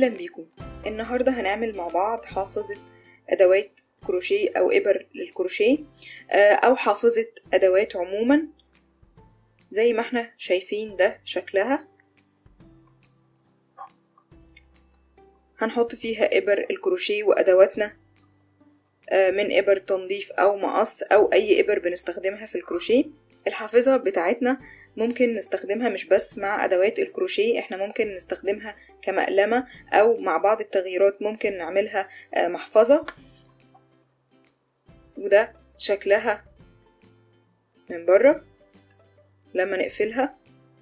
أهلا بيكم النهاردة هنعمل مع بعض حافظة أدوات كروشيه أو إبر للكروشيه آه، أو حافظة أدوات عموما زي ما احنا شايفين ده شكلها هنحط فيها إبر الكروشيه وأدواتنا آه، من إبر تنظيف أو مقص أو أي إبر بنستخدمها في الكروشيه الحافظة بتاعتنا ممكن نستخدمها مش بس مع أدوات الكروشيه احنا ممكن نستخدمها كمقلمة أو مع بعض التغييرات ممكن نعملها آه، محفظة وده شكلها من بره لما نقفلها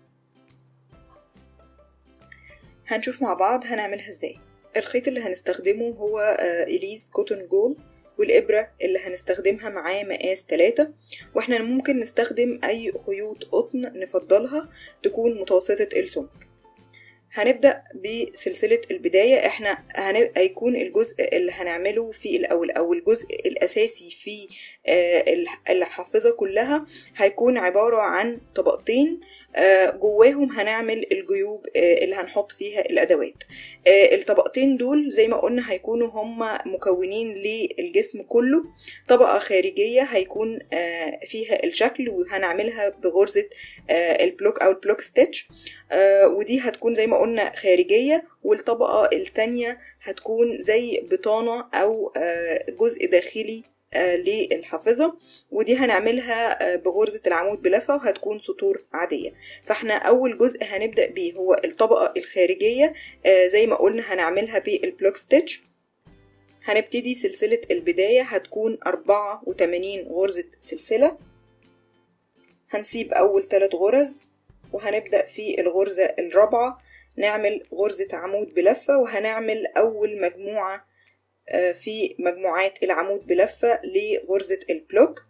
هنشوف مع بعض هنعملها ازاي الخيط اللي هنستخدمه هو آه، إليز كوتون جول والإبرة اللي هنستخدمها معاه مقاس تلاتة واحنا ممكن نستخدم أي خيوط قطن نفضلها تكون متوسطة السمك هنبدأ بسلسلة البداية احنا هن... هيكون الجزء اللي هنعمله في الأول أو الجزء الأساسي في آه، الح- الحافظة كلها هيكون عبارة عن طبقتين آه، جواهم هنعمل الجيوب آه، اللي هنحط فيها الأدوات آه، الطبقتين دول زي ما قلنا هيكونوا هما مكونين للجسم كله طبقة خارجية هيكون آه، فيها الشكل وهنعملها بغرزة آه، البلوك أو البلوك ستيتش آه، ودي هتكون زي ما قلنا خارجية والطبقة التانية هتكون زي بطانة أو آه، جزء داخلي آه، للحافظة ودي هنعملها آه، بغرزة العمود بلفة وهتكون سطور عادية فاحنا أول جزء هنبدأ بيه هو الطبقة الخارجية آه، زي ما قلنا هنعملها بالبلوك ستيتش هنبتدي سلسلة البداية هتكون أربعة وتمانين غرزة سلسلة هنسيب أول تلات غرز وهنبدأ في الغرزة الرابعة نعمل غرزة عمود بلفة وهنعمل أول مجموعة آه، في مجموعات العمود بلفة لغرزة البلوك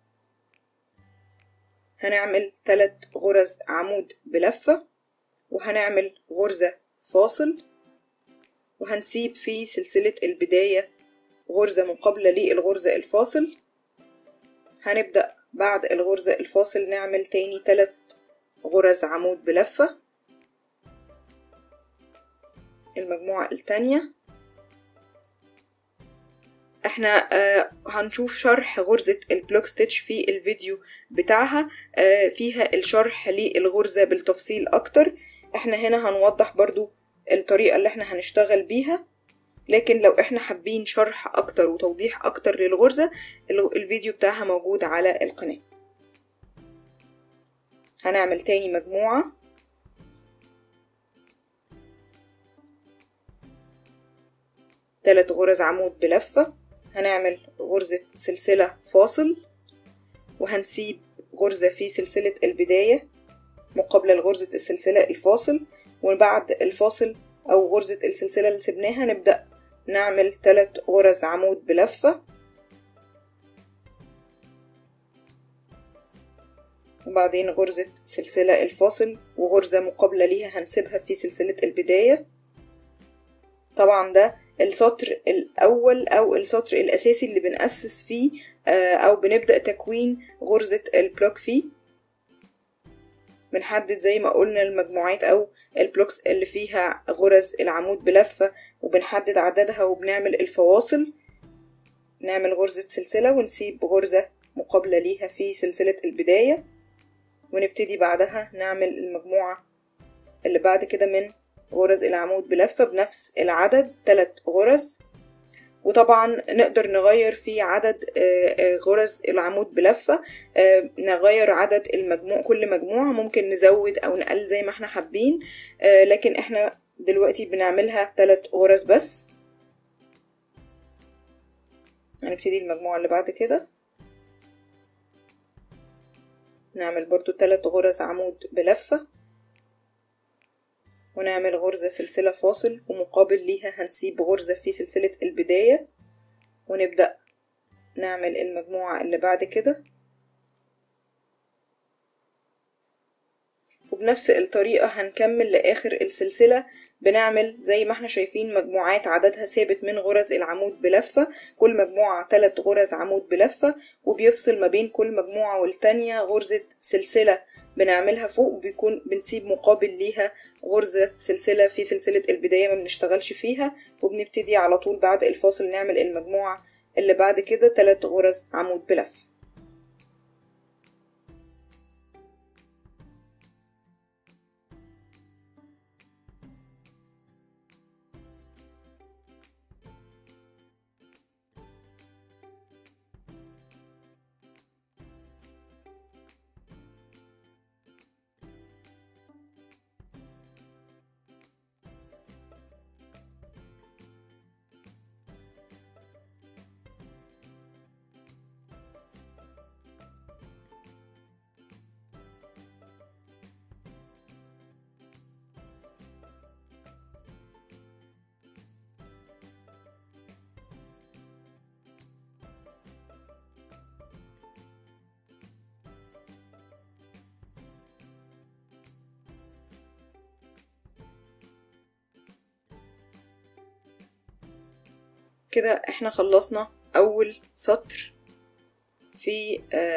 هنعمل تلات غرز عمود بلفة وهنعمل غرزة فاصل وهنسيب في سلسلة البداية غرزة مقابلة للغرزة الفاصل هنبدأ بعد الغرزة الفاصل نعمل تاني تلات غرز عمود بلفة المجموعة التانية احنا آه هنشوف شرح غرزة البلوك ستيتش في الفيديو بتاعها آه فيها الشرح للغرزة بالتفصيل اكتر احنا هنا هنوضح برضو الطريقة اللي احنا هنشتغل بيها لكن لو احنا حابين شرح اكتر وتوضيح اكتر للغرزة ال- الفيديو بتاعها موجود على القناة هنعمل تاني مجموعة تلات غرز عمود بلفة هنعمل غرزة سلسلة فاصل وهنسيب غرزة في سلسلة البداية مقابلة لغرزة السلسلة الفاصل وبعد الفاصل أو غرزة السلسلة اللي سبناها نبدأ نعمل تلات غرز عمود بلفة وبعدين غرزة سلسلة الفاصل وغرزة مقابلة ليها هنسيبها في سلسلة البداية طبعا ده السطر الأول أو السطر الأساسي اللي بنأسس فيه آه، أو بنبدأ تكوين غرزة البلوك فيه بنحدد زي ما قلنا المجموعات أو البلوكس اللي فيها غرز العمود بلفة وبنحدد عددها وبنعمل الفواصل نعمل غرزة سلسلة ونسيب غرزة مقابلة ليها في سلسلة البداية ونبتدي بعدها نعمل المجموعة اللي بعد كده من غرز العمود بلفة بنفس العدد تلات غرز وطبعا نقدر نغير في عدد آه، آه، غرز العمود بلفة آه، نغير عدد المجموع كل مجموعة ممكن نزود أو نقلل زي ما احنا حابين آه، لكن احنا دلوقتي بنعملها تلات غرز بس هنبتدي المجموعة اللي بعد كده نعمل برضو تلات غرز عمود بلفة ونعمل غرزة سلسلة فاصل ومقابل ليها هنسيب غرزة في سلسلة البداية ونبدأ نعمل المجموعة اللي بعد كده وبنفس الطريقة هنكمل لآخر السلسلة بنعمل زي ما احنا شايفين مجموعات عددها ثابت من غرز العمود بلفة كل مجموعة تلات غرز عمود بلفة وبيفصل ما بين كل مجموعة والتانية غرزة سلسلة بنعملها فوق وبيكون بنسيب مقابل ليها غرزة سلسلة في سلسلة البداية ما بنشتغلش فيها وبنبتدي على طول بعد الفاصل نعمل المجموعة اللي بعد كده تلات غرز عمود بلف كده احنا خلصنا اول سطر في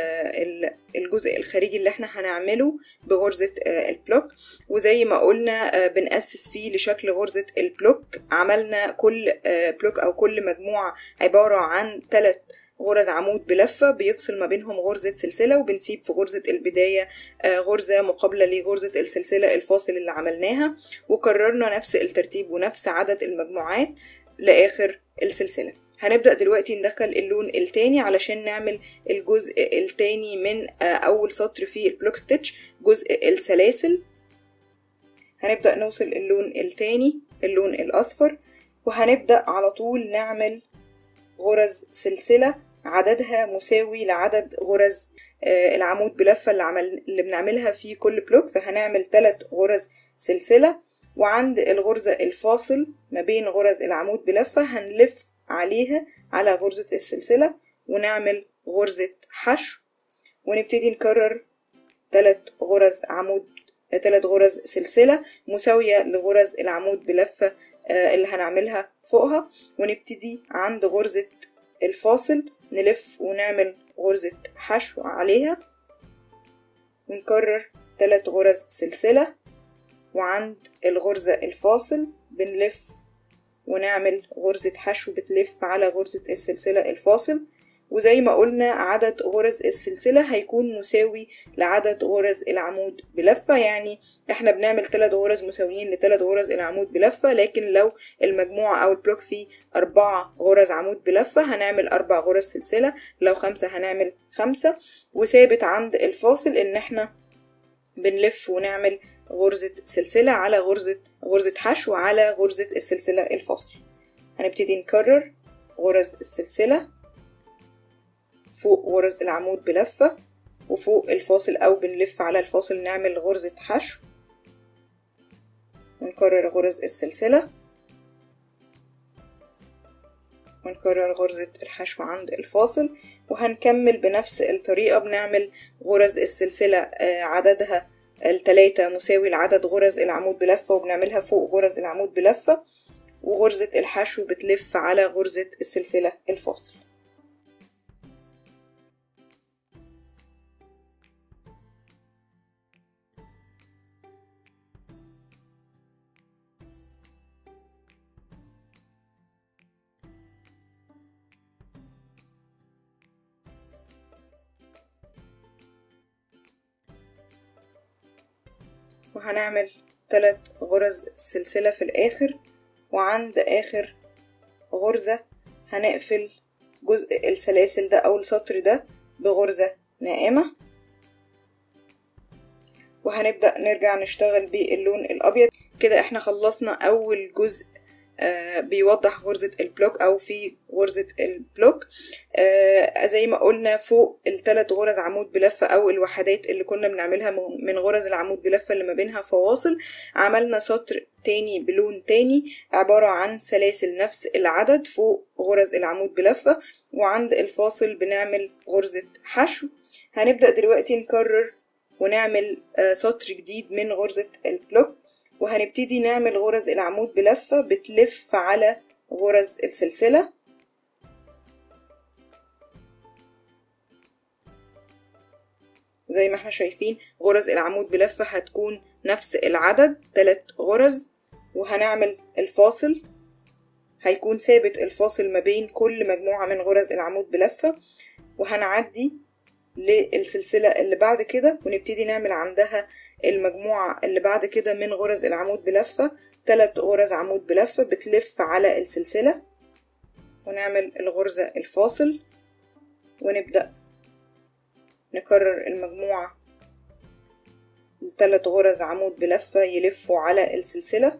الجزء الخارجي اللي احنا هنعمله بغرزة البلوك وزي ما قلنا بنأسس فيه لشكل غرزة البلوك عملنا كل بلوك او كل مجموعة عبارة عن ثلاث غرز عمود بلفة بيفصل ما بينهم غرزة سلسلة وبنسيب في غرزة البداية غرزة مقابلة لغرزة السلسلة الفاصل اللي عملناها وكررنا نفس الترتيب ونفس عدد المجموعات لآخر السلسلة هنبدأ دلوقتي ندخل اللون التاني علشان نعمل الجزء التاني من أول سطر في البلوك ستيتش جزء السلاسل هنبدأ نوصل اللون التاني اللون الأصفر وهنبدأ على طول نعمل غرز سلسلة عددها مساوي لعدد غرز العمود بلفة اللي, عمل اللي بنعملها في كل بلوك فهنعمل ثلاث غرز سلسلة وعند الغرزة الفاصل ما بين غرز العمود بلفة هنلف عليها على غرزة السلسلة ونعمل غرزة حشو ونبتدي نكرر ثلاث غرز عمود ثلاث غرز سلسلة مساوية لغرز العمود بلفة اللي هنعملها فوقها ونبتدي عند غرزة الفاصل نلف ونعمل غرزة حشو عليها ونكرر ثلاث غرز سلسلة وعند الغرزة الفاصل بنلف ونعمل غرزة حشو بتلف على غرزة السلسلة الفاصل وزي ما قلنا عدد غرز السلسلة هيكون مساوي لعدد غرز العمود بلفة يعني احنا بنعمل ثلاث غرز مساويين لثلاث غرز العمود بلفة لكن لو المجموعة او البلوك فيه أربعة غرز عمود بلفة هنعمل أربع غرز سلسلة لو خمسة هنعمل خمسة وثابت عند الفاصل ان احنا بنلف ونعمل غرزة سلسلة على غرزة غرزة حشو على غرزة السلسلة الفاصل هنبتدي نكرر غرز السلسلة فوق غرز العمود بلفة وفوق الفاصل أو بنلف على الفاصل نعمل غرزة حشو ونكرر غرز السلسلة ونكرر غرزة الحشو عند الفاصل وهنكمل بنفس الطريقة بنعمل غرز السلسلة عددها التلاتة مساوي لعدد غرز العمود بلفة وبنعملها فوق غرز العمود بلفة وغرزة الحشو بتلف على غرزة السلسلة الفاصل وهنعمل ثلاث غرز سلسلة في الآخر وعند آخر غرزة هنقفل جزء السلاسل ده أو السطر ده بغرزة ناعمة وهنبدأ نرجع نشتغل باللون الأبيض كده احنا خلصنا أول جزء آه بيوضح غرزة البلوك أو في غرزة البلوك آه زي ما قلنا فوق الثلاث غرز عمود بلفة أو الوحدات اللي كنا بنعملها من غرز العمود بلفة اللي ما بينها فواصل عملنا سطر تاني بلون تاني عبارة عن سلاسل نفس العدد فوق غرز العمود بلفة وعند الفاصل بنعمل غرزة حشو هنبدأ دلوقتي نكرر ونعمل آه سطر جديد من غرزة البلوك وهنبتدي نعمل غرز العمود بلفة بتلف على غرز السلسلة زي ما احنا شايفين غرز العمود بلفة هتكون نفس العدد تلات غرز وهنعمل الفاصل هيكون ثابت الفاصل ما بين كل مجموعة من غرز العمود بلفة وهنعدي للسلسلة اللي بعد كده ونبتدي نعمل عندها المجموعة اللي بعد كده من غرز العمود بلفة تلات غرز عمود بلفة بتلف على السلسلة ونعمل الغرزة الفاصل ونبدأ نكرر المجموعة التلات غرز عمود بلفة يلفوا على السلسلة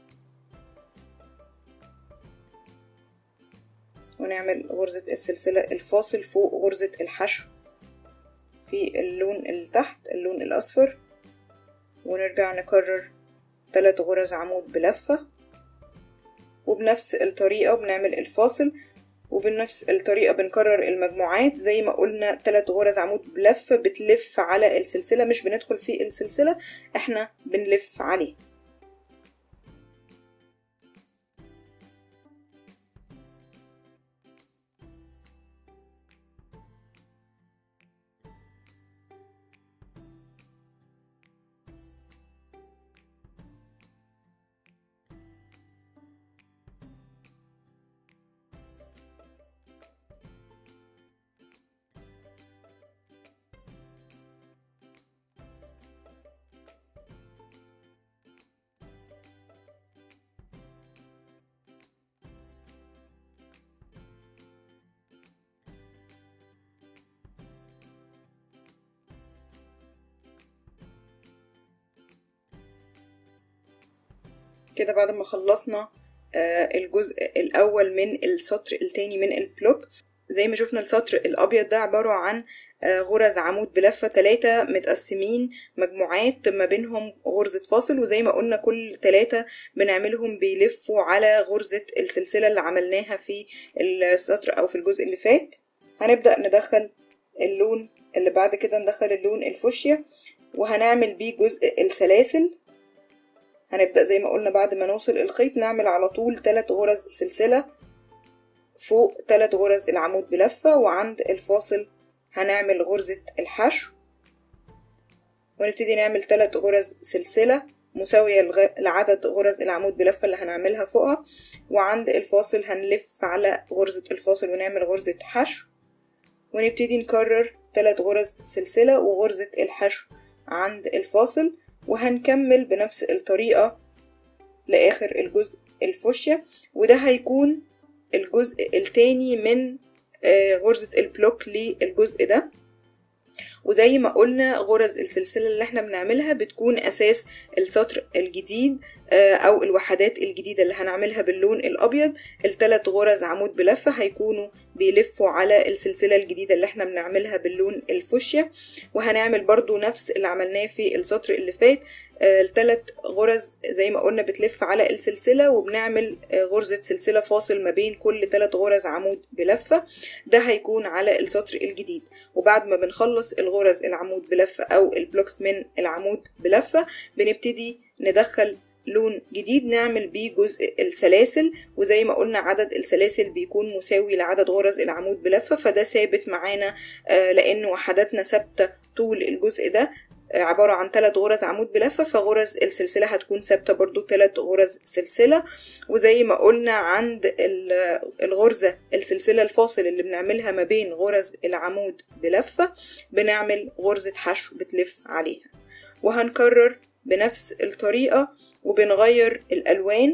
ونعمل غرزة السلسلة الفاصل فوق غرزة الحشو في اللون اللي تحت اللون الأصفر ونرجع نكرر تلات غرز عمود بلفة وبنفس الطريقة بنعمل الفاصل وبنفس الطريقة بنكرر المجموعات زي ما قلنا تلات غرز عمود بلفة بتلف على السلسلة مش بندخل في السلسلة احنا بنلف عليه كده بعد ما خلصنا الجزء الأول من السطر التاني من البلوك زي ما شفنا السطر الأبيض ده عبارة عن غرز عمود بلفة تلاتة متقسمين مجموعات ما بينهم غرزة فاصل وزي ما قلنا كل تلاتة بنعملهم بيلفوا على غرزة السلسلة اللي عملناها في السطر أو في الجزء اللي فات هنبدأ ندخل اللون اللي بعد كده ندخل اللون الفوشيا وهنعمل بيه جزء السلاسل هنبدأ زي ما قلنا بعد ما نوصل الخيط نعمل على طول تلات غرز سلسلة فوق تلات غرز العمود بلفة وعند الفاصل هنعمل غرزة الحشو ونبتدي نعمل تلات غرز سلسلة مساوية لعدد غرز العمود بلفة اللي هنعملها فوقها وعند الفاصل هنلف على غرزة الفاصل ونعمل غرزة حشو ونبتدي نكرر تلات غرز سلسلة وغرزة الحشو عند الفاصل وهنكمل بنفس الطريقة لآخر الجزء الفوشيا وده هيكون الجزء التاني من غرزة البلوك للجزء ده وزي ما قلنا غرز السلسلة اللي احنا بنعملها بتكون أساس السطر الجديد أو الوحدات الجديدة اللي هنعملها باللون الأبيض التلات غرز عمود بلفة هيكونوا بيلفوا على السلسلة الجديدة اللي احنا بنعملها باللون الفوشيا وهنعمل برضو نفس اللي عملناه في السطر اللي فات التلات غرز زي ما قلنا بتلف على السلسلة وبنعمل غرزة سلسلة فاصل ما بين كل تلات غرز عمود بلفة ده هيكون على السطر الجديد وبعد ما بنخلص الغرز العمود بلفة أو البلوكس من العمود بلفة بنبتدي ندخل لون جديد نعمل بيه جزء السلاسل وزي ما قلنا عدد السلاسل بيكون مساوي لعدد غرز العمود بلفة فده ثابت معانا لأن وحداتنا ثابتة طول الجزء ده عبارة عن ثلاث غرز عمود بلفة فغرز السلسلة هتكون ثابتة برضو ثلاث غرز سلسلة وزي ما قلنا عند الغرزة السلسلة الفاصل اللي بنعملها ما بين غرز العمود بلفة بنعمل غرزة حشو بتلف عليها وهنكرر بنفس الطريقة وبنغير الألوان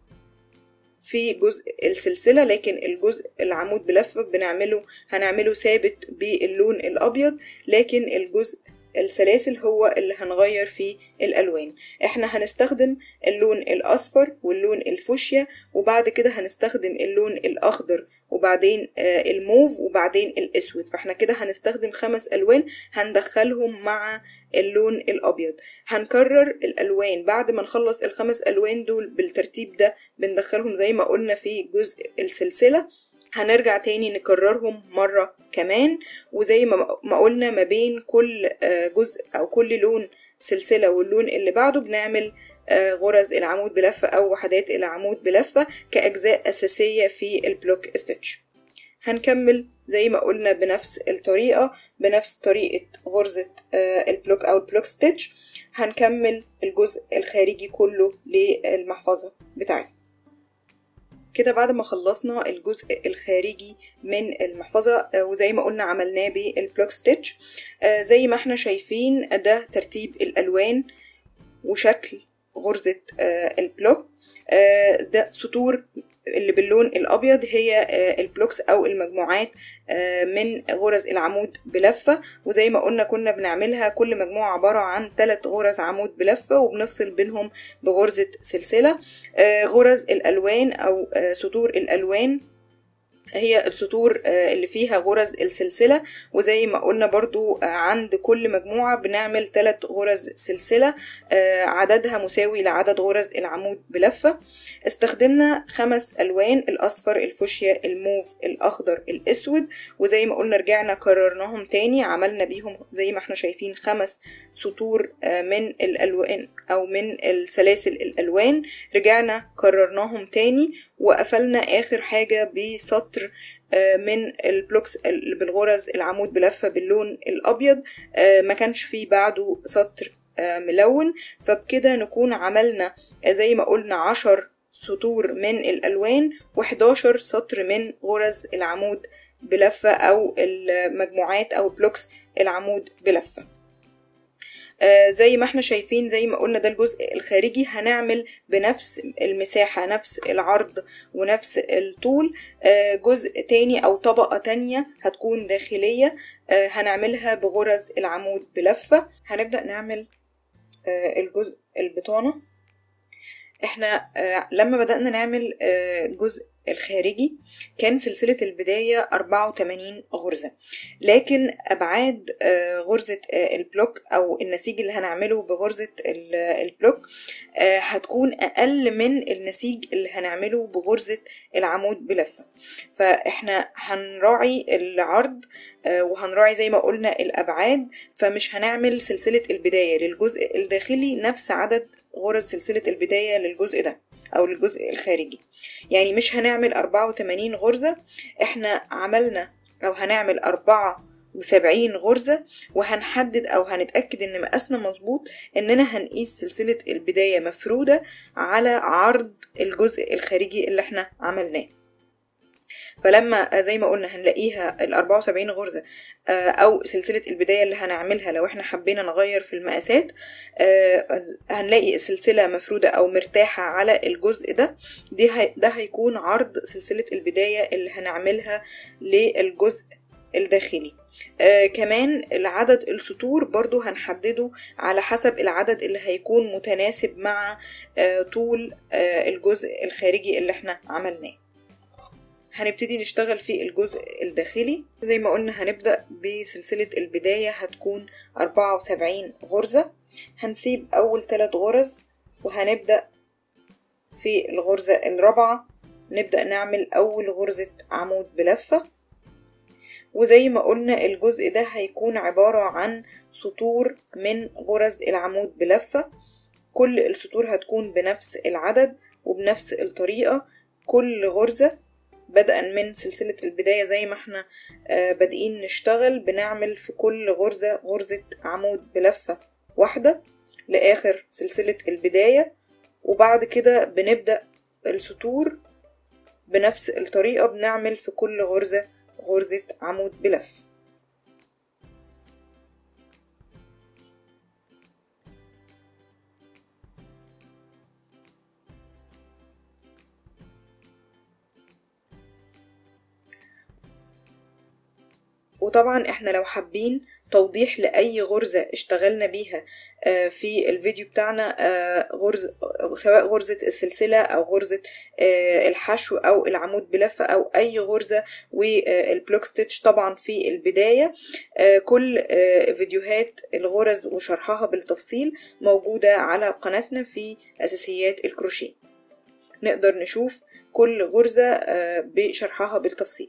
في جزء السلسلة لكن الجزء العمود بلفة بنعمله هنعمله ثابت باللون الأبيض لكن الجزء السلاسل هو اللي هنغير فيه الألوان احنا هنستخدم اللون الأصفر واللون الفوشيا وبعد كده هنستخدم اللون الأخضر وبعدين آه الموف وبعدين الأسود فاحنا كده هنستخدم خمس ألوان هندخلهم مع اللون الأبيض هنكرر الألوان بعد ما نخلص الخمس ألوان دول بالترتيب ده بندخلهم زي ما قلنا في جزء السلسلة هنرجع تاني نكررهم مرة كمان وزي ما قلنا ما بين كل جزء أو كل لون سلسلة واللون اللي بعده بنعمل غرز العمود بلفة أو وحدات العمود بلفة كأجزاء أساسية في البلوك ستيتش هنكمل زي ما قلنا بنفس الطريقة بنفس طريقة غرزة البلوك أو البلوك ستيتش هنكمل الجزء الخارجي كله للمحفظة بتاعتنا كده بعد ما خلصنا الجزء الخارجي من المحفظة وزي ما قلنا عملناه بالبلوك ستيتش زي ما احنا شايفين ده ترتيب الألوان وشكل غرزة البلوك ده سطور اللي باللون الأبيض هي البلوكس أو المجموعات من غرز العمود بلفة وزي ما قلنا كنا بنعملها كل مجموعة عبارة عن ثلاث غرز عمود بلفة وبنفصل بينهم بغرزة سلسلة غرز الألوان أو سطور الألوان هي السطور اللي فيها غرز السلسلة وزي ما قلنا برضو عند كل مجموعة بنعمل ثلاث غرز سلسلة عددها مساوي لعدد غرز العمود بلفة استخدمنا خمس ألوان الأصفر الفوشيا الموف الأخضر الأسود وزي ما قلنا رجعنا كررناهم تاني عملنا بيهم زي ما احنا شايفين خمس سطور من الألوان أو من السلاسل الألوان رجعنا كررناهم تاني وقفلنا آخر حاجة بسطر من البلوكس بالغرز العمود بلفة باللون الأبيض ما كانش فيه بعده سطر ملون فبكده نكون عملنا زي ما قلنا عشر سطور من الألوان و11 سطر من غرز العمود بلفة أو المجموعات أو بلوكس العمود بلفة آه زي ما احنا شايفين زي ما قلنا ده الجزء الخارجي هنعمل بنفس المساحة نفس العرض ونفس الطول آه جزء تاني او طبقة تانية هتكون داخلية آه هنعملها بغرز العمود بلفة هنبدأ نعمل الجزء البطانة احنا لما بدأنا نعمل جزء الخارجي كان سلسلة البداية 84 غرزة لكن أبعاد غرزة البلوك أو النسيج اللي هنعمله بغرزة البلوك هتكون أقل من النسيج اللي هنعمله بغرزة العمود بلفة فإحنا هنراعي العرض وهنراعي زي ما قلنا الأبعاد فمش هنعمل سلسلة البداية للجزء الداخلي نفس عدد غرز سلسلة البداية للجزء ده أو للجزء الخارجي يعني مش هنعمل أربعة وتمانين غرزة احنا عملنا أو هنعمل أربعة وسبعين غرزة وهنحدد أو هنتأكد إن مقاسنا مظبوط إننا هنقيس سلسلة البداية مفرودة على عرض الجزء الخارجي اللي احنا عملناه فلما زي ما قلنا هنلاقيها ال 74 غرزة أو سلسلة البداية اللي هنعملها لو احنا حبينا نغير في المقاسات هنلاقي السلسلة مفرودة أو مرتاحة على الجزء ده دي هي ده هيكون عرض سلسلة البداية اللي هنعملها للجزء الداخلي آه كمان العدد السطور برضو هنحدده على حسب العدد اللي هيكون متناسب مع آه طول آه الجزء الخارجي اللي احنا عملناه هنبتدي نشتغل في الجزء الداخلي زي ما قلنا هنبدأ بسلسلة البداية هتكون 74 غرزة هنسيب أول ثلاث غرز وهنبدأ في الغرزة الرابعة نبدأ نعمل أول غرزة عمود بلفة وزي ما قلنا الجزء ده هيكون عبارة عن سطور من غرز العمود بلفة كل السطور هتكون بنفس العدد وبنفس الطريقة كل غرزة بدءا من سلسلة البداية زي ما احنا بادئين نشتغل بنعمل في كل غرزة غرزة عمود بلفة واحدة لآخر سلسلة البداية وبعد كده بنبدأ السطور بنفس الطريقة بنعمل في كل غرزة غرزة عمود بلف وطبعا احنا لو حابين توضيح لأي غرزة اشتغلنا بيها في الفيديو بتاعنا غرز سواء غرزة السلسلة أو غرزة الحشو أو العمود بلفة أو أي غرزة والبلوك ستيتش طبعا في البداية كل فيديوهات الغرز وشرحها بالتفصيل موجودة على قناتنا في أساسيات الكروشيه نقدر نشوف كل غرزة بشرحها بالتفصيل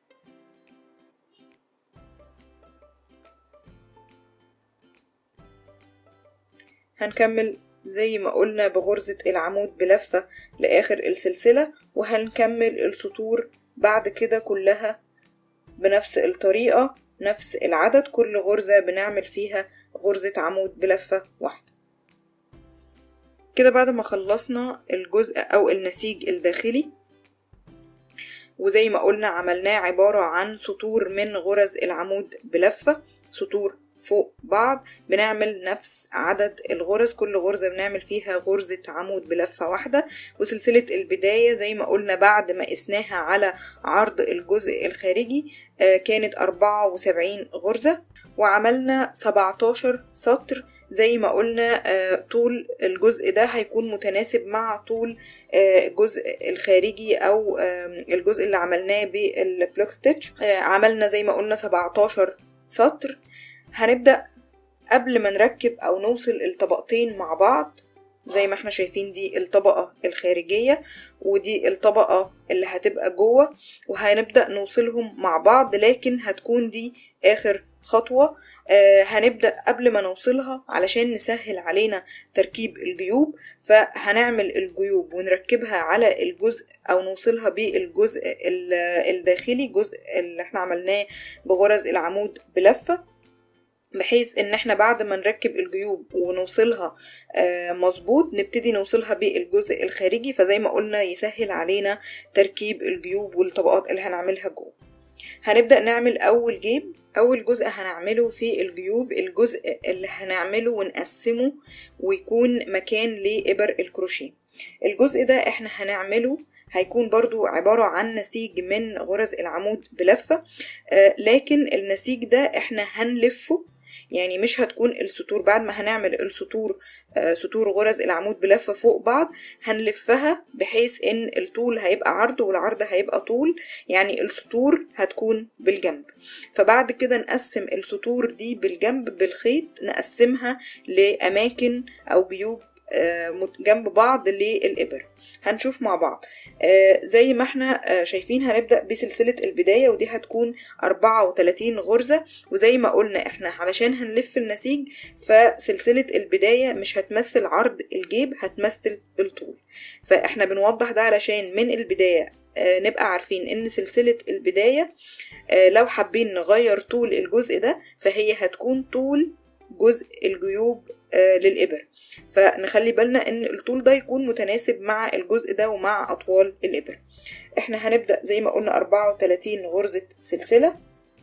هنكمل زي ما قلنا بغرزة العمود بلفة لآخر السلسلة وهنكمل السطور بعد كده كلها بنفس الطريقة نفس العدد كل غرزة بنعمل فيها غرزة عمود بلفة واحدة كده بعد ما خلصنا الجزء أو النسيج الداخلي وزي ما قلنا عملناه عبارة عن سطور من غرز العمود بلفة سطور فوق بعض بنعمل نفس عدد الغرز كل غرزة بنعمل فيها غرزة عمود بلفة واحدة وسلسلة البداية زي ما قلنا بعد ما قسناها على عرض الجزء الخارجي كانت أربعة وسبعين غرزة وعملنا سبعتاشر سطر زي ما قلنا طول الجزء ده هيكون متناسب مع طول الجزء الخارجي او الجزء اللي عملناه بالبلوك ستيتش عملنا زي ما قلنا 17 سطر هنبدأ قبل ما نركب او نوصل الطبقتين مع بعض زي ما احنا شايفين دي الطبقة الخارجية ودي الطبقة اللي هتبقى جوه وهنبدأ نوصلهم مع بعض لكن هتكون دي آخر خطوة آه هنبدأ قبل ما نوصلها علشان نسهل علينا تركيب الجيوب فهنعمل الجيوب ونركبها على الجزء أو نوصلها بالجزء الداخلي الجزء اللي احنا عملناه بغرز العمود بلفة بحيث ان احنا بعد ما نركب الجيوب ونوصلها آه مظبوط نبتدي نوصلها بالجزء الخارجي فزي ما قلنا يسهل علينا تركيب الجيوب والطبقات اللي هنعملها جوه هنبدأ نعمل أول جيب أول جزء هنعمله في الجيوب الجزء اللي هنعمله ونقسمه ويكون مكان لإبر الكروشيه الجزء ده احنا هنعمله هيكون برضو عبارة عن نسيج من غرز العمود بلفة آه لكن النسيج ده احنا هنلفه يعني مش هتكون السطور بعد ما هنعمل السطور آه سطور غرز العمود بلفة فوق بعض هنلفها بحيث ان الطول هيبقى عرض والعرض هيبقى طول يعني السطور هتكون بالجنب فبعد كده نقسم السطور دي بالجنب بالخيط نقسمها لأماكن أو جيوب آه جنب بعض للإبر هنشوف مع بعض آه زي ما احنا آه شايفين هنبدأ بسلسلة البداية ودي هتكون 34 غرزة وزي ما قلنا احنا علشان هنلف النسيج فسلسلة البداية مش هتمثل عرض الجيب هتمثل الطول فاحنا بنوضح ده علشان من البداية نبقى عارفين ان سلسلة البداية لو حابين نغير طول الجزء ده فهي هتكون طول جزء الجيوب للإبر فنخلي بالنا ان الطول ده يكون متناسب مع الجزء ده ومع اطوال الابر احنا هنبدأ زي ما قلنا 34 غرزة سلسلة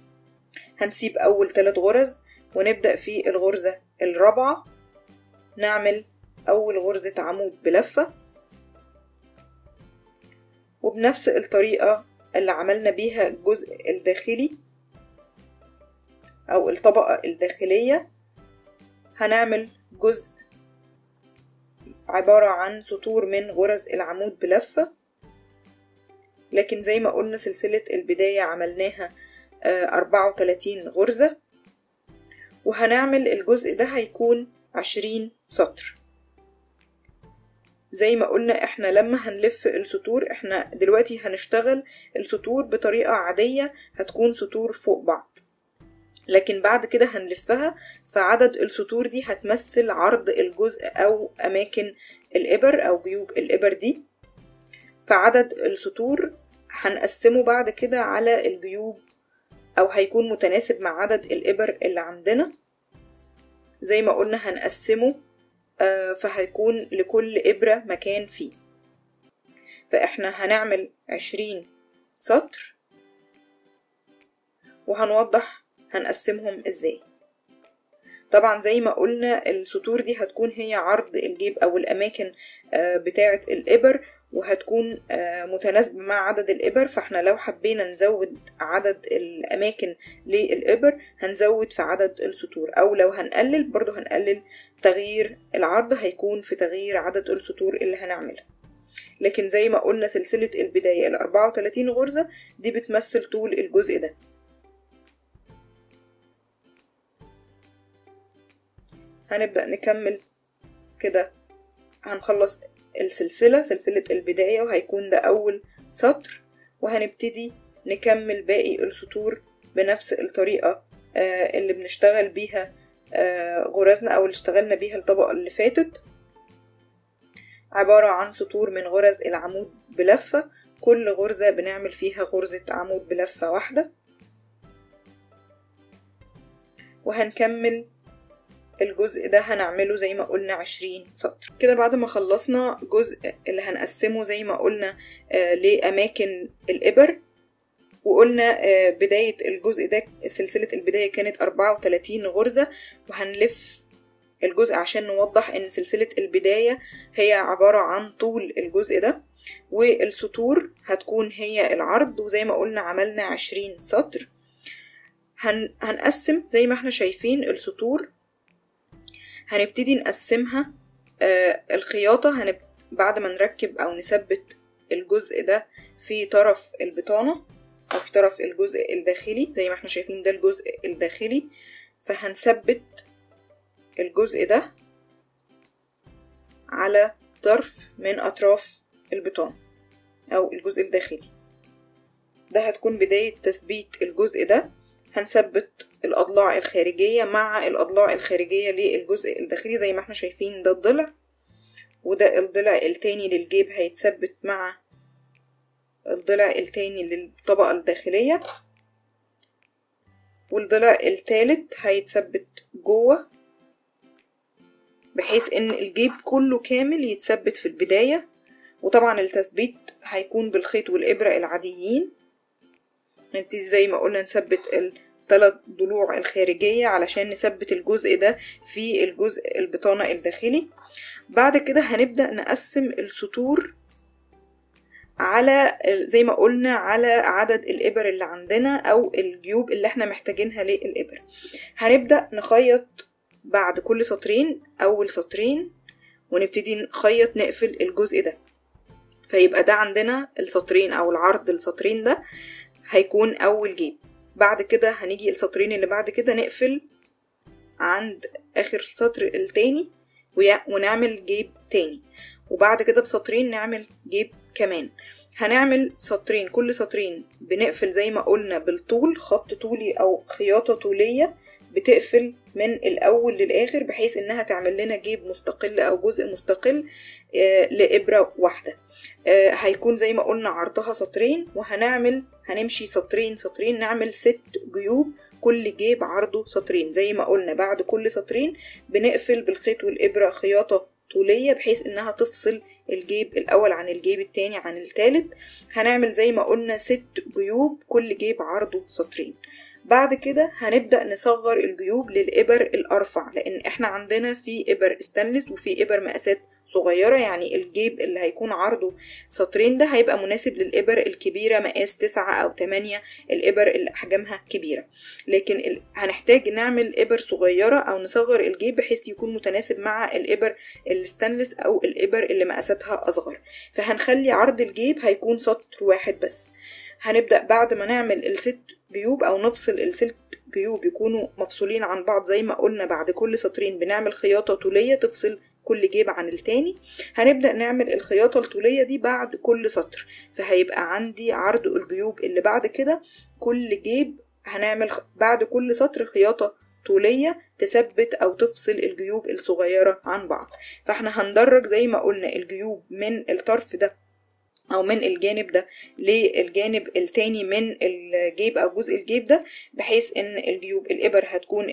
هنسيب اول 3 غرز ونبدأ في الغرزة الرابعة نعمل اول غرزة عمود بلفة وبنفس الطريقة اللي عملنا بيها الجزء الداخلي او الطبقة الداخلية هنعمل جزء عبارة عن سطور من غرز العمود بلفة لكن زي ما قلنا سلسلة البداية عملناها أربعة وتلاتين غرزة وهنعمل الجزء ده هيكون عشرين سطر زي ما قلنا احنا لما هنلف السطور احنا دلوقتي هنشتغل السطور بطريقة عادية هتكون سطور فوق بعض لكن بعد كده هنلفها فعدد السطور دي هتمثل عرض الجزء أو أماكن الإبر أو جيوب الإبر دي فعدد السطور هنقسمه بعد كده على الجيوب أو هيكون متناسب مع عدد الإبر اللي عندنا زي ما قلنا هنقسمه فهيكون لكل إبرة مكان فيه فإحنا هنعمل عشرين سطر وهنوضح هنقسمهم ازاي طبعا زي ما قلنا السطور دي هتكون هي عرض الجيب او الاماكن بتاعة الابر وهتكون متناسبة مع عدد الإبر فاحنا لو حبينا نزود عدد الأماكن للإبر هنزود في عدد السطور أو لو هنقلل برضو هنقلل تغيير العرض هيكون في تغيير عدد السطور اللي هنعملها لكن زي ما قلنا سلسلة البداية الأربعة وتلاتين غرزة دي بتمثل طول الجزء ده هنبدأ نكمل كده هنخلص السلسلة سلسلة البداية وهيكون ده أول سطر وهنبتدي نكمل باقي السطور بنفس الطريقة اللي بنشتغل بيها غرزنا أو اللي اشتغلنا بيها الطبقة اللي فاتت عبارة عن سطور من غرز العمود بلفة كل غرزة بنعمل فيها غرزة عمود بلفة واحدة وهنكمل الجزء ده هنعمله زي ما قلنا عشرين سطر كده بعد ما خلصنا جزء اللي هنقسمه زي ما قلنا آه لأماكن الإبر وقلنا آه بداية الجزء ده سلسلة البداية كانت أربعة وتلاتين غرزة وهنلف الجزء عشان نوضح ان سلسلة البداية هي عبارة عن طول الجزء ده والسطور هتكون هي العرض وزي ما قلنا عملنا عشرين سطر هن... هنقسم زي ما احنا شايفين السطور هنبتدي نقسمها آه الخياطة هنب... بعد ما نركب أو نثبت الجزء ده في طرف البطانة أو في طرف الجزء الداخلي زي ما احنا شايفين ده الجزء الداخلي فهنثبت الجزء ده على طرف من أطراف البطانة أو الجزء الداخلي ده هتكون بداية تثبيت الجزء ده هنثبت الأضلاع الخارجية مع الأضلاع الخارجية للجزء الداخلي زي ما احنا شايفين ده الضلع وده الضلع التاني للجيب هيتثبت مع الضلع التاني للطبقة الداخلية والضلع التالت هيتثبت جوه بحيث ان الجيب كله كامل يتثبت في البداية وطبعا التثبيت هيكون بالخيط والإبرة العاديين نبتدي زي ما قلنا نثبت الثلاث ضلوع الخارجية علشان نثبت الجزء ده في الجزء البطانة الداخلي بعد كده هنبدأ نقسم السطور على زي ما قلنا على عدد الإبر اللي عندنا أو الجيوب اللي احنا محتاجينها للإبر هنبدأ نخيط بعد كل سطرين أول سطرين ونبتدي نخيط نقفل الجزء ده فيبقى ده عندنا السطرين أو العرض السطرين ده هيكون أول جيب بعد كده هنيجي السطرين اللي بعد كده نقفل عند آخر سطر التاني ونعمل جيب تاني وبعد كده بسطرين نعمل جيب كمان هنعمل سطرين كل سطرين بنقفل زي ما قلنا بالطول خط طولي أو خياطة طولية بتقفل من الأول للآخر بحيث إنها تعمل لنا جيب مستقل أو جزء مستقل لإبرة واحدة هيكون زي ما قلنا عرضها سطرين وهنعمل هنمشي سطرين سطرين نعمل ست جيوب كل جيب عرضه سطرين زي ما قلنا بعد كل سطرين بنقفل بالخيط والإبرة خياطة طولية بحيث إنها تفصل الجيب الأول عن الجيب التاني عن التالت هنعمل زي ما قلنا ست جيوب كل جيب عرضه سطرين بعد كده هنبدأ نصغر الجيوب للإبر الأرفع لأن إحنا عندنا في إبر استانلس وفي إبر مقاسات صغيرة يعني الجيب اللي هيكون عرضه سطرين ده هيبقى مناسب للإبر الكبيرة مقاس تسعة أو تمانية الإبر اللي أحجامها كبيرة لكن ال... هنحتاج نعمل إبر صغيرة أو نصغر الجيب بحيث يكون متناسب مع الإبر الستانلس أو الإبر اللي مقاساتها أصغر فهنخلي عرض الجيب هيكون سطر واحد بس هنبدأ بعد ما نعمل الست جيوب او نفصل الست جيوب يكونوا مفصولين عن بعض زي ما قلنا بعد كل سطرين بنعمل خياطة طولية تفصل كل جيب عن التاني هنبدأ نعمل الخياطة الطولية دي بعد كل سطر فهيبقى عندي عرض الجيوب اللي بعد كده كل جيب هنعمل بعد كل سطر خياطة طولية تثبت أو تفصل الجيوب الصغيرة عن بعض فاحنا هندرج زي ما قلنا الجيوب من الطرف ده او من الجانب ده للجانب التاني من الجيب او جزء الجيب ده بحيث ان الجيوب الابر هتكون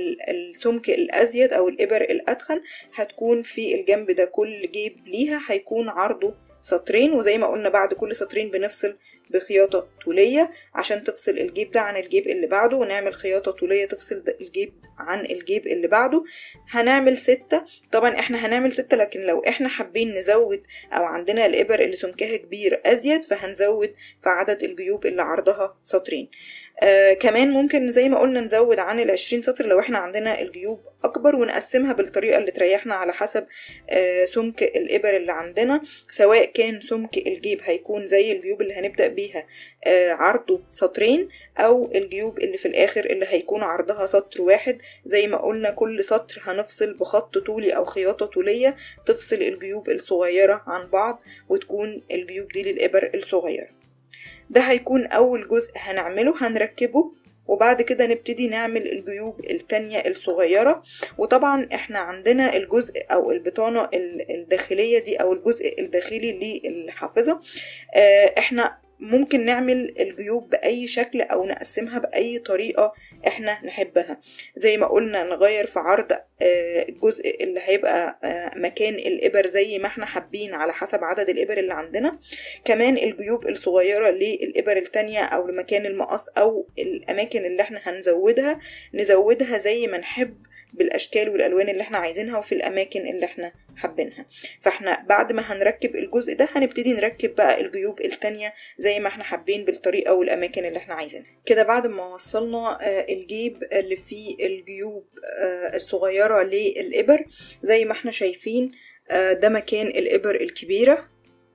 السمك الازيد او الابر الاتخن هتكون في الجنب ده كل جيب ليها هيكون عرضه سطرين وزي ما قلنا بعد كل سطرين بنفصل بخياطة طولية عشان تفصل الجيب ده عن الجيب اللي بعده ونعمل خياطة طولية تفصل الجيب عن الجيب اللي بعده هنعمل ستة طبعا احنا هنعمل ستة لكن لو احنا حابين نزود او عندنا الابر اللي سمكها كبير ازيد فهنزود في عدد الجيوب اللي عرضها سطرين آه كمان ممكن زي ما قلنا نزود عن العشرين سطر لو احنا عندنا الجيوب اكبر ونقسمها بالطريقة اللي تريحنا على حسب آه سمك الابر اللي عندنا سواء كان سمك الجيب هيكون زي الجيوب اللي هنبدأ بيها آه عرضه سطرين او الجيوب اللي في الاخر اللي هيكون عرضها سطر واحد زي ما قلنا كل سطر هنفصل بخط طولي او خياطة طولية تفصل الجيوب الصغيرة عن بعض وتكون الجيوب دي للابر الصغيرة ده هيكون أول جزء هنعمله هنركبه وبعد كده نبتدي نعمل الجيوب التانية الصغيرة وطبعا احنا عندنا الجزء او البطانة الداخلية دي او الجزء الداخلي للحافظة اه احنا ممكن نعمل الجيوب بأي شكل أو نقسمها بأي طريقة احنا نحبها زي ما قلنا نغير في عرض الجزء اللي هيبقى مكان الإبر زي ما احنا حابين على حسب عدد الإبر اللي عندنا كمان الجيوب الصغيرة للإبر التانية أو لمكان المقص أو الأماكن اللي احنا هنزودها نزودها زي ما نحب بالاشكال والالوان اللي احنا عايزينها وفي الاماكن اللي احنا حابينها فاحنا بعد ما هنركب الجزء ده هنبتدي نركب بقى الجيوب التانية زي ما احنا حابين بالطريقة والاماكن اللي احنا عايزينها كده بعد ما وصلنا الجيب اللي فيه الجيوب الصغيرة للإبر زي ما احنا شايفين ده مكان الإبر الكبيرة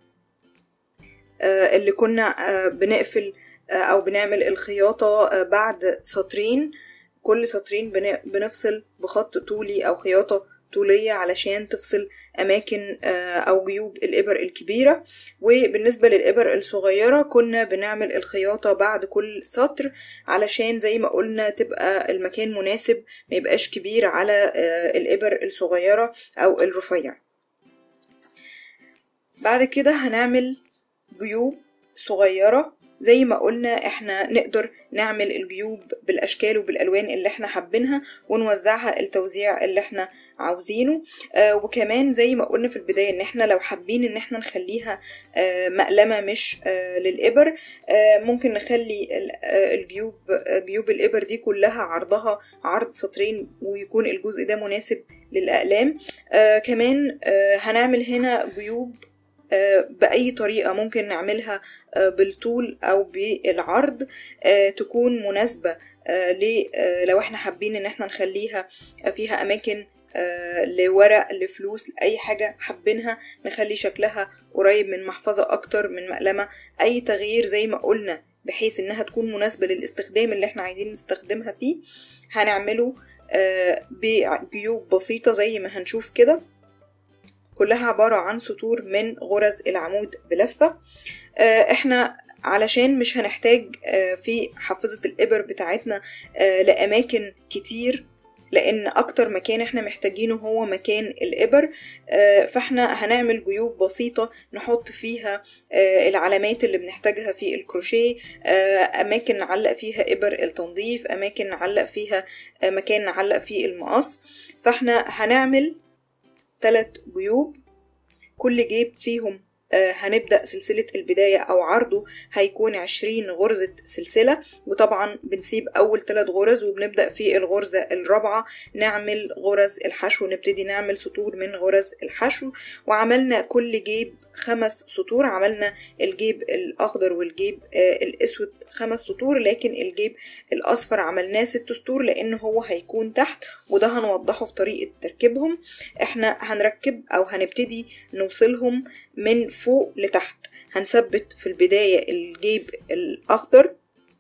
اللي كنا بنقفل أو بنعمل الخياطة بعد سطرين كل سطرين بنفصل بخط طولي أو خياطة طولية علشان تفصل أماكن أو جيوب الإبر الكبيرة وبالنسبة للإبر الصغيرة كنا بنعمل الخياطة بعد كل سطر علشان زي ما قلنا تبقى المكان مناسب ما يبقاش كبير على الإبر الصغيرة أو الرفيع بعد كده هنعمل جيوب صغيرة زي ما قلنا احنا نقدر نعمل الجيوب بالاشكال وبالالوان اللي احنا حابينها ونوزعها التوزيع اللي احنا عاوزينه آه وكمان زي ما قلنا في البدايه ان احنا لو حابين ان احنا نخليها آه مقلمه مش آه للابر آه ممكن نخلي الجيوب جيوب الابر دي كلها عرضها عرض سطرين ويكون الجزء ده مناسب للاقلام آه كمان آه هنعمل هنا جيوب بأي طريقة ممكن نعملها بالطول أو بالعرض تكون مناسبة لو احنا حابين ان احنا نخليها فيها أماكن لورق لفلوس لأي حاجة حابينها نخلي شكلها قريب من محفظة أكتر من مقلمة أي تغيير زي ما قلنا بحيث انها تكون مناسبة للاستخدام اللي احنا عايزين نستخدمها فيه هنعمله بجيوب بسيطة زي ما هنشوف كده كلها عبارة عن سطور من غرز العمود بلفة احنا علشان مش هنحتاج في حافظة الإبر بتاعتنا لأماكن كتير لأن أكتر مكان احنا محتاجينه هو مكان الإبر فاحنا هنعمل جيوب بسيطة نحط فيها العلامات اللي بنحتاجها في الكروشيه أماكن نعلق فيها إبر التنظيف أماكن نعلق فيها مكان نعلق فيه المقص فاحنا هنعمل ثلاث جيوب كل جيب فيهم هنبدأ سلسلة البداية أو عرضه هيكون عشرين غرزة سلسلة وطبعا بنسيب أول ثلاث غرز وبنبدأ في الغرزة الرابعة نعمل غرز الحشو نبتدي نعمل سطور من غرز الحشو وعملنا كل جيب خمس سطور عملنا الجيب الأخضر والجيب الأسود خمس سطور لكن الجيب الأصفر عملناه ست سطور لأن هو هيكون تحت وده هنوضحه في طريقة تركيبهم احنا هنركب أو هنبتدي نوصلهم من فوق لتحت هنثبت في البداية الجيب الأخضر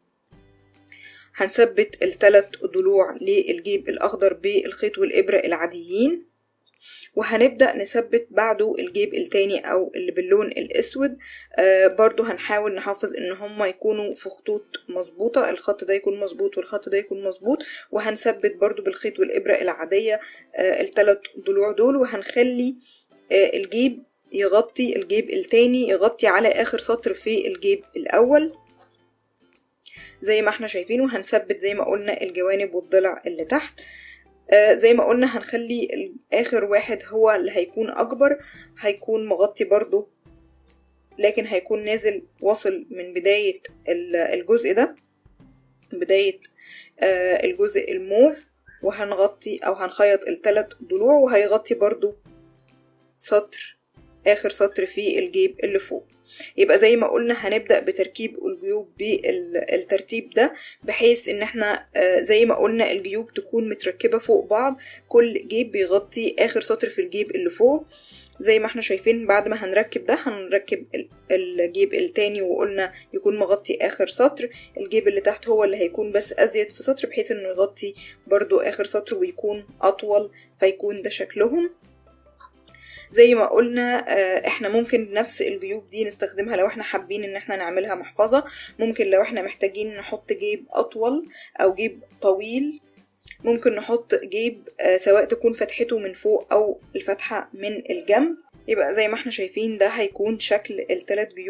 هنثبت الثلاث ضلوع للجيب الأخضر بالخيط والإبرة العاديين وهنبدأ نثبت بعده الجيب التاني أو اللي باللون الأسود آه برضو هنحاول نحافظ إن هما يكونوا في خطوط مظبوطة الخط ده يكون مظبوط والخط ده يكون مظبوط وهنثبت برضو بالخيط والإبرة العادية آه التلات ضلوع دول وهنخلي آه الجيب يغطي الجيب التاني يغطي على آخر سطر في الجيب الأول زي ما احنا شايفين وهنثبت زي ما قلنا الجوانب والضلع اللي تحت آه زي ما قلنا هنخلي اخر واحد هو اللي هيكون اكبر هيكون مغطي برضو لكن هيكون نازل واصل من بداية الجزء ده بداية آه الجزء الموف وهنغطي او هنخيط الثلاث ضلوع وهيغطي برضو سطر اخر سطر في الجيب اللي فوق يبقى زي ما قلنا هنبدأ بتركيب الجيوب بالترتيب ده بحيث ان احنا زي ما قلنا الجيوب تكون متركبة فوق بعض كل جيب بيغطي اخر سطر في الجيب اللي فوق زي ما احنا شايفين بعد ما هنركب ده هنركب الجيب التاني وقلنا يكون مغطي اخر سطر الجيب اللي تحت هو اللي هيكون بس ازيد في سطر بحيث انه يغطي برضو اخر سطر ويكون اطول فيكون ده شكلهم زي ما قلنا احنا ممكن نفس الجيوب دي نستخدمها لو احنا حابين ان احنا نعملها محفظة ممكن لو احنا محتاجين نحط جيب اطول او جيب طويل ممكن نحط جيب سواء تكون فتحته من فوق او الفتحة من الجنب يبقى زي ما احنا شايفين ده هيكون شكل الثلاث جيوب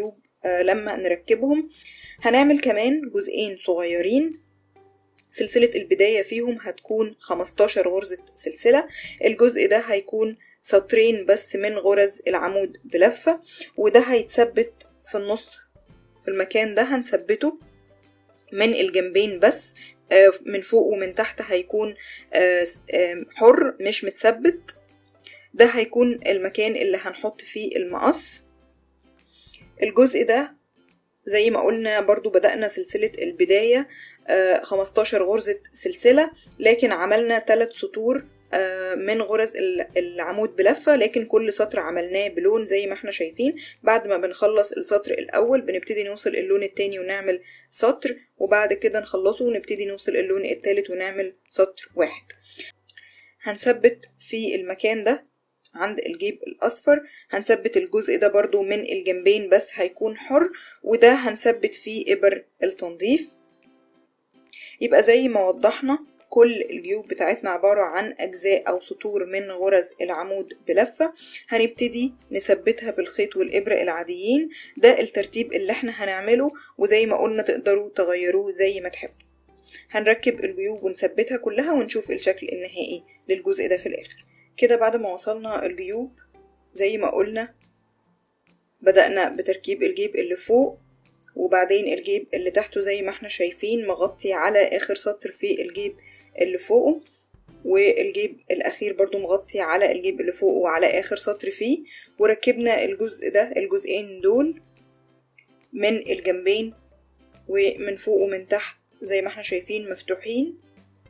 لما نركبهم هنعمل كمان جزئين صغيرين سلسلة البداية فيهم هتكون 15 غرزة سلسلة الجزء ده هيكون سطرين بس من غرز العمود بلفة وده هيتثبت في النص في المكان ده هنثبته من الجنبين بس من فوق ومن تحت هيكون حر مش متثبت ده هيكون المكان اللي هنحط فيه المقص الجزء ده زي ما قلنا برضو بدأنا سلسلة البداية 15 غرزة سلسلة لكن عملنا 3 سطور من غرز العمود بلفة لكن كل سطر عملناه بلون زي ما احنا شايفين بعد ما بنخلص السطر الأول بنبتدي نوصل اللون التاني ونعمل سطر وبعد كده نخلصه ونبتدي نوصل اللون التالت ونعمل سطر واحد هنثبت في المكان ده عند الجيب الأصفر هنثبت الجزء ده برضو من الجنبين بس هيكون حر وده هنثبت فيه إبر التنظيف يبقى زي ما وضحنا كل الجيوب بتاعتنا عبارة عن أجزاء أو سطور من غرز العمود بلفة هنبتدي نثبتها بالخيط والإبرة العاديين ده الترتيب اللي احنا هنعمله وزي ما قلنا تقدروا تغيروه زي ما تحبوا هنركب الجيوب ونثبتها كلها ونشوف الشكل النهائي للجزء ده في الآخر كده بعد ما وصلنا الجيوب زي ما قلنا بدأنا بتركيب الجيب اللي فوق وبعدين الجيب اللي تحته زي ما احنا شايفين مغطي على اخر سطر في الجيب اللي فوقه والجيب الاخير برضو مغطي على الجيب اللي فوقه وعلى اخر سطر فيه وركبنا الجزء ده الجزئين دول من الجنبين ومن فوق ومن تحت زي ما احنا شايفين مفتوحين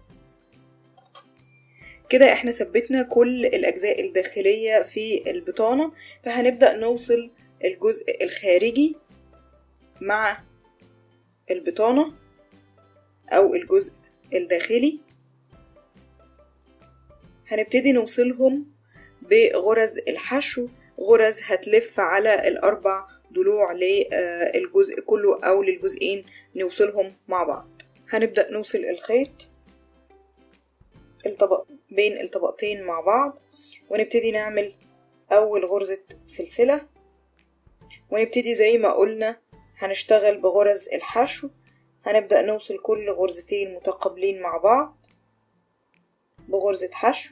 كده احنا ثبتنا كل الاجزاء الداخلية في البطانة فهنبدأ نوصل الجزء الخارجي مع البطانة أو الجزء الداخلي هنبتدي نوصلهم بغرز الحشو غرز هتلف على الأربع ضلوع للجزء كله أو للجزئين نوصلهم مع بعض هنبدأ نوصل الخيط الطبق بين الطبقتين مع بعض ونبتدي نعمل أول غرزة سلسلة ونبتدي زي ما قلنا هنشتغل بغرز الحشو هنبدأ نوصل كل غرزتين متقابلين مع بعض بغرزة حشو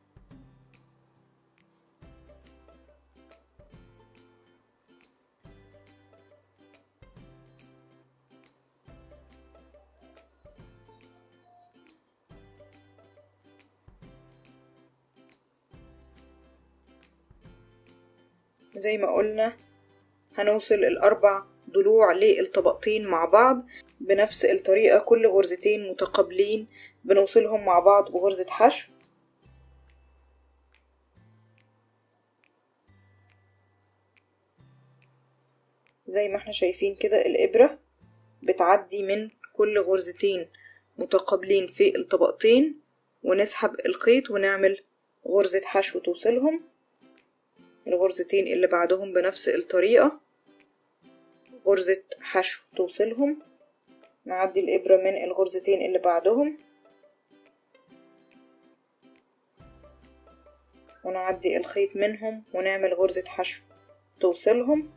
زي ما قلنا هنوصل الأربع ضلوع للطبقتين مع بعض بنفس الطريقة كل غرزتين متقابلين بنوصلهم مع بعض بغرزة حشو زي ما احنا شايفين كده الإبرة بتعدي من كل غرزتين متقابلين في الطبقتين ونسحب الخيط ونعمل غرزة حشو توصلهم الغرزتين اللي بعدهم بنفس الطريقة غرزة حشو توصلهم نعدي الإبرة من الغرزتين اللي بعدهم ونعدي الخيط منهم ونعمل غرزة حشو توصلهم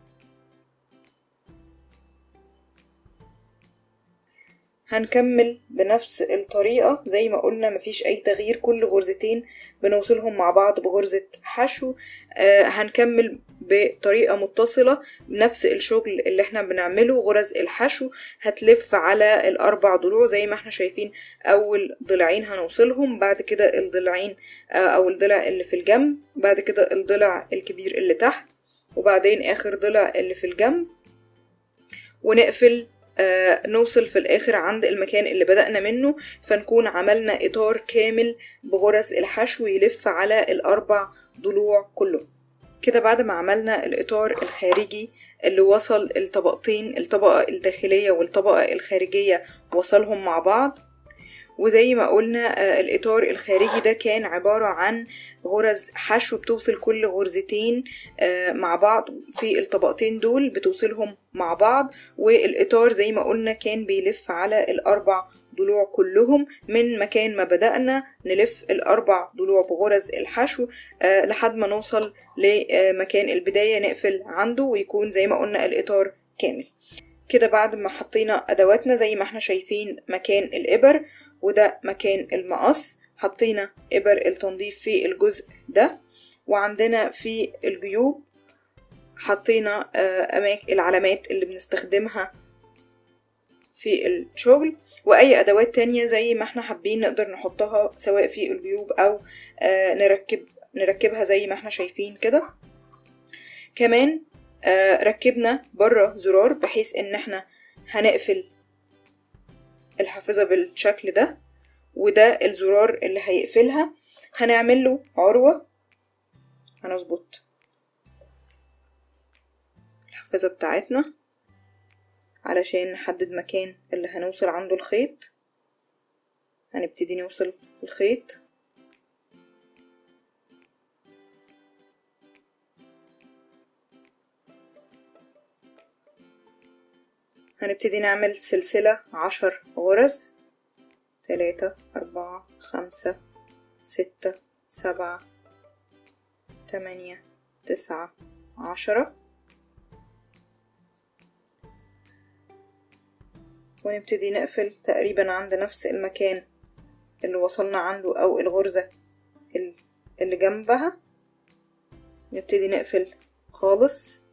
هنكمل بنفس الطريقة زي ما قلنا مفيش أي تغيير كل غرزتين بنوصلهم مع بعض بغرزة حشو آه هنكمل بطريقة متصلة نفس الشغل اللي احنا بنعمله غرز الحشو هتلف على الأربع ضلوع زي ما احنا شايفين أول ضلعين هنوصلهم بعد كده الضلعين آه أو الضلع اللي في الجنب بعد كده الضلع الكبير اللي تحت وبعدين آخر ضلع اللي في الجنب ونقفل آه نوصل في الآخر عند المكان اللي بدأنا منه فنكون عملنا إطار كامل بغرز الحشو يلف على الأربع ضلوع كلهم كده بعد ما عملنا الإطار الخارجي اللي وصل الطبقتين الطبقة الداخلية والطبقة الخارجية وصلهم مع بعض وزي ما قلنا الإطار الخارجي ده كان عبارة عن غرز حشو بتوصل كل غرزتين مع بعض في الطبقتين دول بتوصلهم مع بعض والإطار زي ما قلنا كان بيلف على الأربع ضلوع كلهم من مكان ما بدأنا نلف الأربع ضلوع بغرز الحشو لحد ما نوصل لمكان البداية نقفل عنده ويكون زي ما قلنا الإطار كامل كده بعد ما حطينا ادواتنا زي ما احنا شايفين مكان الابر وده مكان المقص حطينا ابر التنظيف في الجزء ده وعندنا في الجيوب حطينا العلامات اللي بنستخدمها في الشغل واي ادوات تانية زي ما احنا حابين نقدر نحطها سواء في الجيوب او نركب نركبها زي ما احنا شايفين كده كمان ركبنا بره زرار بحيث ان احنا هنقفل الحافظة بالشكل ده وده الزرار اللي هيقفلها هنعمل له عروة هنظبط الحافظة بتاعتنا علشان نحدد مكان اللي هنوصل عنده الخيط هنبتدي نوصل الخيط هنبتدي نعمل سلسلة عشر غرز تلاتة أربعة خمسة ستة سبعة تمانية تسعة عشرة ونبتدي نقفل تقريبا عند نفس المكان اللي وصلنا عنده أو الغرزة اللي جنبها نبتدي نقفل خالص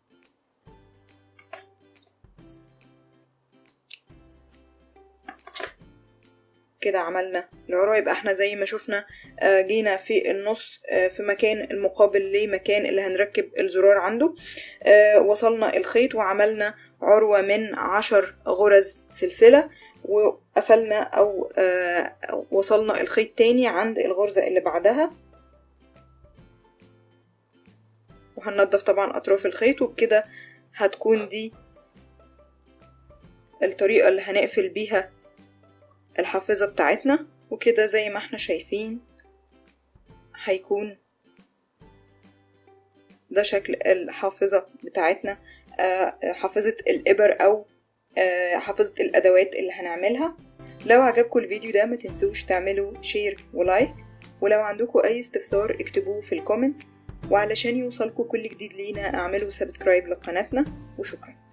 كده عملنا العروة يبقى احنا زي ما شفنا جينا في النص في مكان المقابل لمكان اللي هنركب الزرار عنده وصلنا الخيط وعملنا عروة من عشر غرز سلسلة وقفلنا أو وصلنا الخيط تاني عند الغرزة اللي بعدها وهننضف طبعا أطراف الخيط وبكده هتكون دي الطريقة اللي هنقفل بيها الحافظة بتاعتنا وكده زي ما احنا شايفين هيكون ده شكل الحافظة بتاعتنا حافظة الإبر أو حافظة الأدوات اللي هنعملها لو عجبكم الفيديو ده ما تنسوش تعملوا شير ولايك ولو عندكم أي استفسار اكتبوه في الكومنت وعلشان يوصلكم كل جديد لينا اعملوا سبسكرايب لقناتنا وشكرا